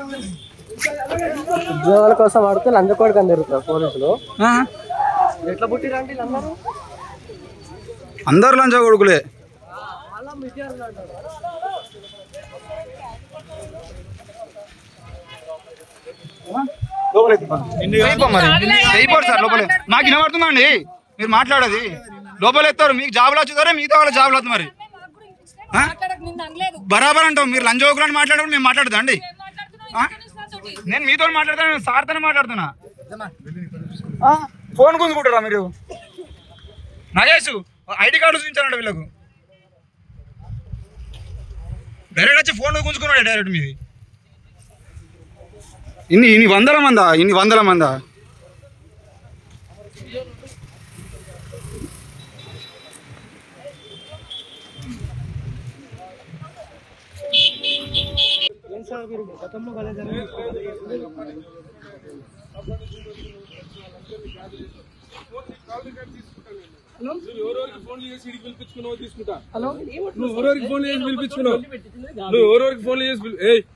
ఉద్యోగాల కోసం ఆడితే లంచకోడికి అందరుతారు పోలీసులు ఆ? ఎట్లా పుట్టిరంటే వీళ్ళందరూ అందరు లంచ కొడుకులే అయిపో మరి. అయిపోరు సార్ లోపల నాకు వినబడుతుందండి మీరు మాట్లాడేది లోపల ఎత్తారు మీకు జాబులు వచ్చుతారే మిగతా వాళ్ళ జాబులు వస్తుంది మరి ఆ? బరాబర్ అంటాం మీరు లంచ అని మాట్లాడేప్పుడు మేము మాట్లాడదా అండి ఆ? నేను మీతో మాట్లాడతాను నేను సార్తోనే మాట్లాడుతున్నా ఆ, ఫోన్ గుంజుకుంటారా మీరు నగేష్ ఐడి కార్డు చూపించాలంట వీళ్ళకు డైరెక్ట్ వచ్చి ఫోన్ గుంజుకున్నాడు డైరెక్ట్ మీది ఇన్ని ఇన్ని వందల మందా ఇన్ని వందల మందా నువ్వు ఎవరెవరికి ఫోన్ చేసి ఇడికి పిలిపించుకున్నావో తీసుకుంటా నువ్వు ఎవరెవరికి ఫోన్ చేసి పిలిపించుకున్నావు నువ్వు ఎవరెవరికి ఫోన్ చేసి పిలి- ఏయ్